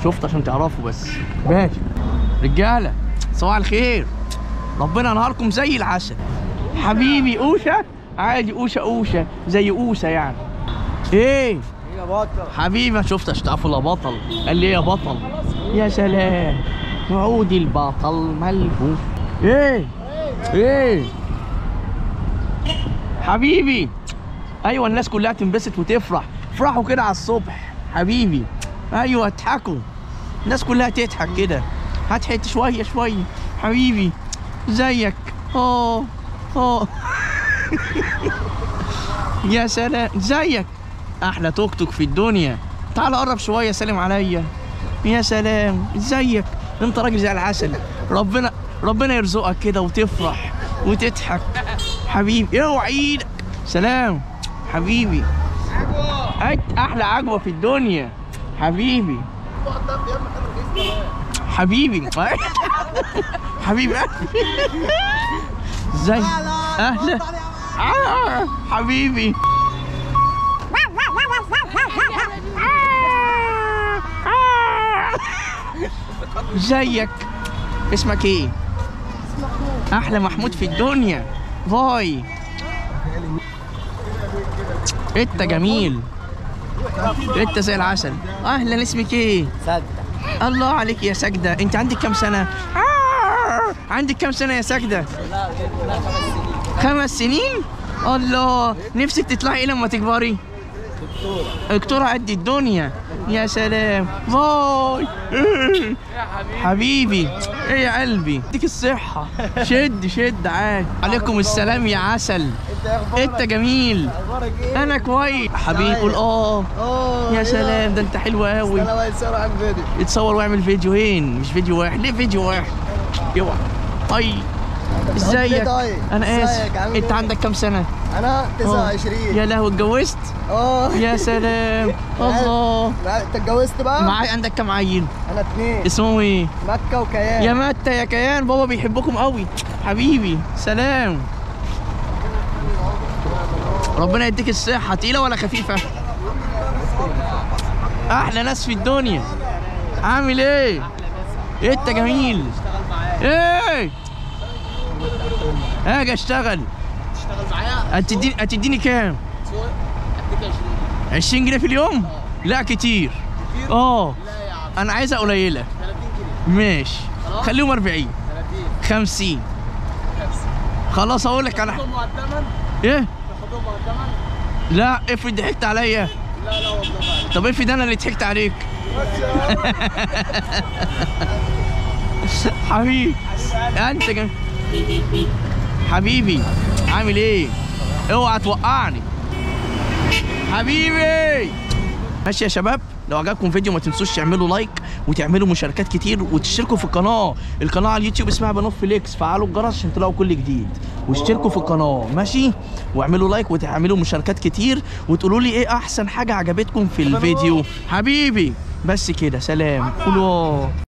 شفت عشان تعرفوا بس ماشي رجاله صباح الخير ربنا نهاركم زي العسل حبيبي اوشه عادي اوشه اوشه زي اوسه يعني ايه يا بطل حبيبي ما شفتش تعرفوا لا بطل قال لي يا بطل يا سلام وعود البطل ملهوف ايه ايه حبيبي ايوه الناس كلها تنبسط وتفرح افرحوا كده على الصبح حبيبي ايوه اضحكوا الناس كلها تضحك كده هضحك شويه شويه حبيبي زيك اه اه يا سلام زيك احلى توك توك في الدنيا تعال قرب شويه سلم عليا يا سلام ازيك انت راجل زي العسل ربنا ربنا يرزقك كده وتفرح وتضحك حبيبي اوعى ايدك سلام حبيبي أك- احلى عجوه في الدنيا حبيبي حبيبي حبيبي ازاي اهلا آه، حبيبي ازيك اسمك ايه احلى محمود في الدنيا باي انت جميل انت زي العسل اهلا اسمك ايه سد الله عليك يا سجدة انت عندك كام سنة آه، عندك كام سنة يا سجدة لا لا خمس سنين خمس سنين الله نفسك تطلعي ايه لما تكبري دكتورة دكتورة قد الدنيا يا سلام باي حبيبي ايه يا قلبي اديك الصحة شد شد عاد عليكم السلام يا عسل انت يا اخبارك انت جميل اخبارك ايه؟ انا كويس حبيبي قول اه اه يا سلام ده انت حلو قوي انا بقى يتصور عن فيديو اتصور واعمل فيديوهين مش فيديو واحد ليه فيديو واحد اوعى طيب ازيك طيب؟ انا اسف ازيك؟ عامل انت ايه؟ عندك كام سنة انا آه. 29 يا لهوي اتجوزت اه يا سلام الله لا، انت اتجوزت بقى؟ معاي عندك كام عيل انا اتنين اسمهم ايه مكة وكيان يا متى يا كيان بابا بيحبكم قوي حبيبي سلام ربنا يديك الصحة تقيلة ولا خفيفة؟ أحلى ناس في الدنيا عامل إيه؟ أنت جميل إيه؟ أجي أشتغل تشتغل معايا هتديني هتديني كام؟ اديك 20 20 جنيه في اليوم؟ لا كتير اه لا يا عم أنا عايزها قليلة 30 جنيه ماشي خليهم 40 30 50 خلاص أقول لك على تاخدهم مقدما إيه؟ تاخدهم مقدما لا افرض ضحكت عليا لا لا والله طب افرض انا اللي ضحكت عليك حبيبي انت جم... حبيبي عامل ايه اوعى توقعني حبيبي ماشي يا شباب لو عجبكم فيديو ما تنسوش تعملوا لايك وتعملوا مشاركات كتير وتشتركوا في القناه القناه على اليوتيوب اسمها بنوف فليكس فعلوا الجرس عشان تلاقوا كل جديد واشتركوا في القناه ماشي واعملوا لايك وتعملوا مشاركات كتير وتقولوا لي ايه احسن حاجه عجبتكم في الفيديو حبيبي بس كده سلام قولوا